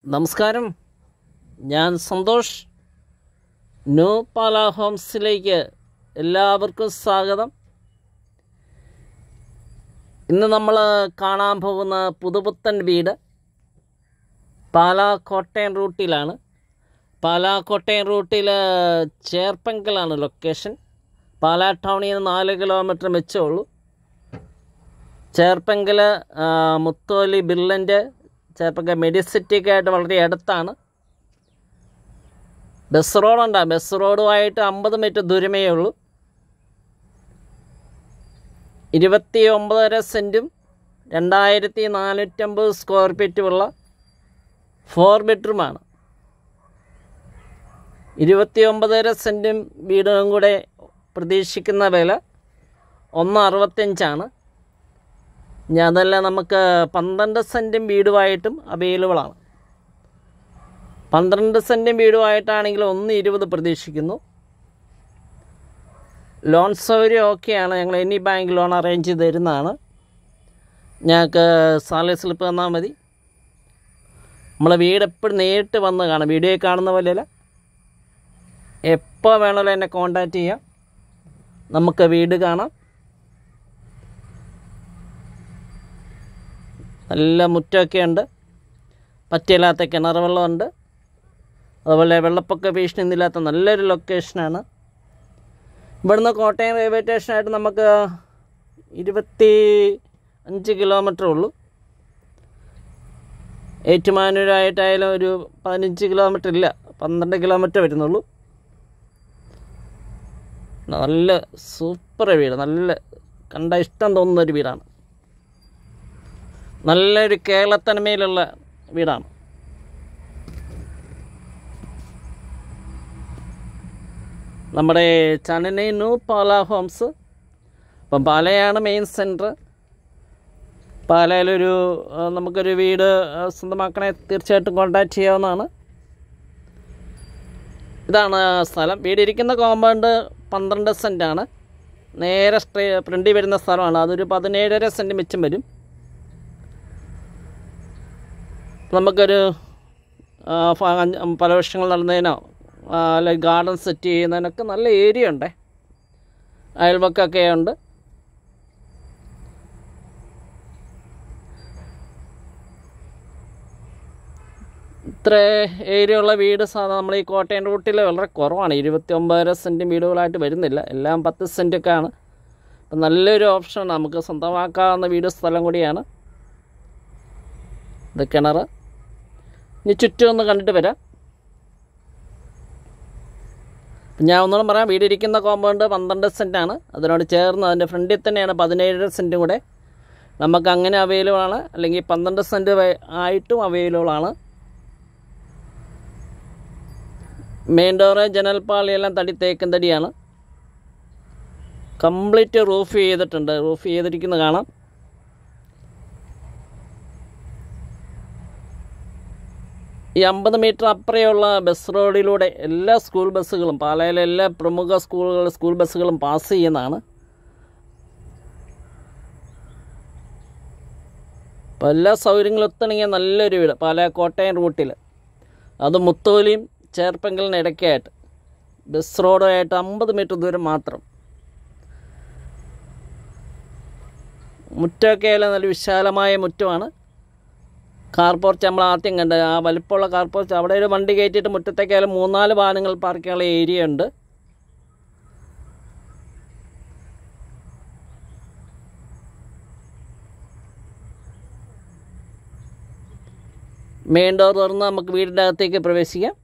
നമസ്കാരം ഞാൻ സന്തോഷ് ന്യൂ പാല ഹോംസിലേക്ക് എല്ലാവർക്കും സ്വാഗതം ഇന്ന് നമ്മൾ കാണാൻ പോകുന്ന പുതുപുത്തൻ വീട് പാലാ കോട്ടയം റൂട്ടിലാണ് പാലാ കോട്ടയം റൂട്ടിൽ ചേർപ്പങ്കലാണ് ലൊക്കേഷൻ പാലാ ടൗണിൽ നിന്ന് നാല് കിലോമീറ്റർ മിച്ചമുള്ളൂ ചേർപ്പങ്കൽ മുത്തോലി ബിർലൻ്റെ ചേർപ്പങ്കൽ മെഡിസിറ്റിക്ക് ആയിട്ട് വളരെ അടുത്താണ് ബസ് റോഡുണ്ട് ബസ് റോഡുമായിട്ട് അമ്പത് മീറ്റർ ദൂരമേ ഉള്ളൂ ഇരുപത്തി ഒമ്പതര സെൻറ്റും രണ്ടായിരത്തി നാനൂറ്റമ്പത് സ്ക്വയർ ഫീറ്റുമുള്ള ഫോർ ബെഡ്റൂമാണ് ഇരുപത്തി ഒമ്പതര സെൻറ്റും വീടും കൂടെ പ്രതീക്ഷിക്കുന്ന വില ഒന്ന് അറുപത്തഞ്ചാണ് ഇനി അതല്ല നമുക്ക് പന്ത്രണ്ട് സെൻറ്റും വീടുമായിട്ടും അവൈലബിൾ ആണ് പന്ത്രണ്ട് സെൻറ്റും വീടുമായിട്ടാണെങ്കിൽ ഒന്ന് ഇരുപത് പ്രതീക്ഷിക്കുന്നു ലോൺ സൗകര്യം ഓക്കെയാണ് ഞങ്ങൾ എനി ബാങ്ക് ലോൺ അറേഞ്ച് ചെയ്ത് തരുന്നതാണ് ഞങ്ങൾക്ക് സാലറി സ്ലിപ്പ് തന്നാൽ മതി നമ്മളെ വീട് എപ്പോഴും നേരിട്ട് വന്ന് കാണാം വീഡിയോയിൽ കാണുന്ന പോലെയല്ല എപ്പോൾ വേണമെങ്കിലും എന്നെ കോണ്ടാക്റ്റ് ചെയ്യാം നമുക്ക് വീട് കാണാം നല്ല മുറ്റമൊക്കെ ഉണ്ട് പറ്റിയില്ലാത്ത കിണർ വെള്ളമുണ്ട് അതുപോലെ വെള്ളപ്പൊക്ക ഭീഷണിയൊന്നുമില്ലാത്ത നല്ലൊരു ലൊക്കേഷനാണ് ഇവിടുന്ന് കോട്ടയം റെയിൽവേ സ്റ്റേഷനായിട്ട് നമുക്ക് ഇരുപത്തി അഞ്ച് കിലോമീറ്റർ ഉള്ളൂ ഏറ്റുമാനൂരായിട്ടായാലും ഒരു പതിനഞ്ച് കിലോമീറ്റർ ഇല്ല പന്ത്രണ്ട് കിലോമീറ്റർ വരുന്നുള്ളൂ നല്ല സൂപ്പർ വീട് നല്ല കണ്ട ഇഷ്ടം തോന്നുന്ന ഒരു വീടാണ് നല്ലൊരു കേരളത്തനിമയിലുള്ള വീടാണ് നമ്മുടെ ചനനൈ ന്യൂ പാല ഹോംസ് അപ്പം പാലയാണ് മെയിൻ സെൻറ്റർ പാലയിലൊരു ആ, നമുക്കൊരു വീട് ആ, സ്വന്തമാക്കണേ തീർച്ചയായിട്ടും കോൺടാക്റ്റ് ചെയ്യാവുന്നതാണ് ഇതാണ് സ്ഥലം വീട് ഇരിക്കുന്ന കോമ്പൗണ്ട് പന്ത്രണ്ട് സെൻറ്റാണ് നേരെ സ്ട്രേ ഫ്രണ്ടിൽ വരുന്ന സ്ഥലമാണ് അതൊരു പതിനേഴര സെൻറ്റ് മിച്ചം വരും നമുക്കൊരു ആ, ഫ- അഞ്ച് പല വർഷങ്ങൾ നടന്നതിനോ അല്ലെങ്കിൽ ഗാർഡൻ സെറ്റ് ചെയ്യുന്നതിനൊക്കെ നല്ല ഏരിയ ഉണ്ടേ അയൽവക്കൊക്കെ ഉണ്ട് ഇത്ര ഏരിയ ഉള്ള വീട് സാധാരണ നമ്മൾ ഈ കോട്ടയം റൂട്ടിൽ വളരെ കുറവാണ് ഇരുപത്തി ഒമ്പതര സെൻറ്റ് വീടുകളായിട്ട് വരുന്നില്ല എല്ലാം പത്ത് സെൻറ്റൊക്കെ ആണ് അപ്പം നല്ലൊരു ഓപ്ഷനാണ് നമുക്ക് സ്വന്തമാക്കാവുന്ന വീട് സ്ഥലം കൂടിയാണ് ഇത് കിണർ ഇനി ചുറ്റും ഒന്ന് കണ്ടിട്ട് വരാം ഞാൻ ഒന്നുകൂടെ പറയാം വീടിരിക്കുന്ന കോമ്പൗണ്ട് പന്ത്രണ്ട് സെൻറ്റാണ് അതിനോട് ചേർന്ന് അതിൻ്റെ ഫ്രണ്ടിൽ തന്നെയാണ് പതിനേഴ് സെൻറ്റും കൂടെ നമുക്ക് അങ്ങനെ അവൈലബിൾ ആണ് അല്ലെങ്കിൽ പന്ത്രണ്ട് സെൻറ്റ് വേ- ആയിട്ടും അവൈലബിൾ ആണ് മെയിൻ ഡോറ് ജനൽപ്പാളിയെല്ലാം തടി തേക്കും തടിയാണ് കംപ്ലീറ്റ് റൂഫ് ചെയ്തിട്ടുണ്ട് റൂഫ് ചെയ്തിരിക്കുന്നത് കാണാം ഈ അമ്പത് മീറ്റർ അപ്പുറയുള്ള ബസ് റോഡിലൂടെ എല്ലാ സ്കൂൾ ബസ്സുകളും പാലയിലെ എല്ലാ പ്രമുഖ സ്കൂളുകൾ സ്കൂൾ ബസ്സുകളും പാസ് ചെയ്യുന്നതാണ് അപ്പോൾ എല്ലാ സൗകര്യങ്ങളും ഒത്തിണങ്ങിയ നല്ലൊരു വീട് പാല കോട്ടയം റൂട്ടിൽ അത് മുത്തോലിയും ചേർപ്പങ്കലിന് ഇടയ്ക്കായിട്ട് ബസ് റോഡുമായിട്ട് അമ്പത് മീറ്റർ ദൂരം മാത്രം മുറ്റമൊക്കെ ആയാലും നല്ല വിശാലമായ മുറ്റമാണ് കാർ പോർച്ച് നമ്മൾ ആദ്യം കണ്ട് ആ വലിപ്പമുള്ള കാർ പോർച്ച് അവിടെ ഒരു വണ്ടി കയറ്റിയിട്ട് മുറ്റത്തേക്കായാലും മൂന്നാല് വാഹനങ്ങൾ പാർക്ക് ചെയ്യാനുള്ള ഏരിയ ഉണ്ട് മെയിൻ ഡോർ തുറന്ന് നമുക്ക് വീടിൻ്റെ അകത്തേക്ക് പ്രവേശിക്കാം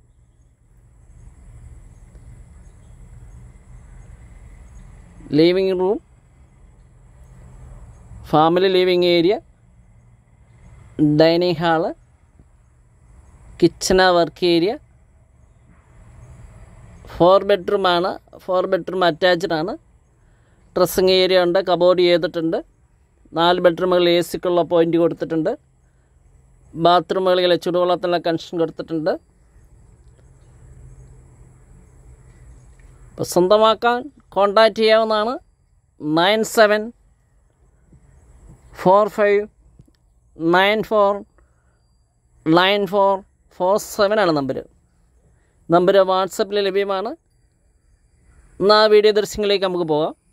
living room family living area dining hall kitchen work area four ബെഡ്റൂമാണ് ഫോർ ബെഡ്റൂം അറ്റാച്ച്ഡ് ആണ് ഡ്രസ്സിങ് ഏരിയ ഉണ്ട് കബോർഡ് ചെയ്തിട്ടുണ്ട് നാല് ബെഡ്റൂമുകൾ എ സിക്കുള്ള പോയിൻ്റ് കൊടുത്തിട്ടുണ്ട് ബാത്റൂമുകളിൽ ചുടുവെള്ളത്തിനുള്ള കണക്ഷൻ കൊടുത്തിട്ടുണ്ട് അപ്പോൾ സ്വന്തമാക്കാൻ കോണ്ടാക്റ്റ് ചെയ്യാവുന്നതാണ് nine seven four five nine four nine four four seven ആണ് നമ്പർ നമ്പർ വാട്സപ്പിൽ ലഭ്യമാണ് എന്നാൽ ആ വീഡിയോ ദൃശ്യങ്ങളിലേക്ക് നമുക്ക് പോകാം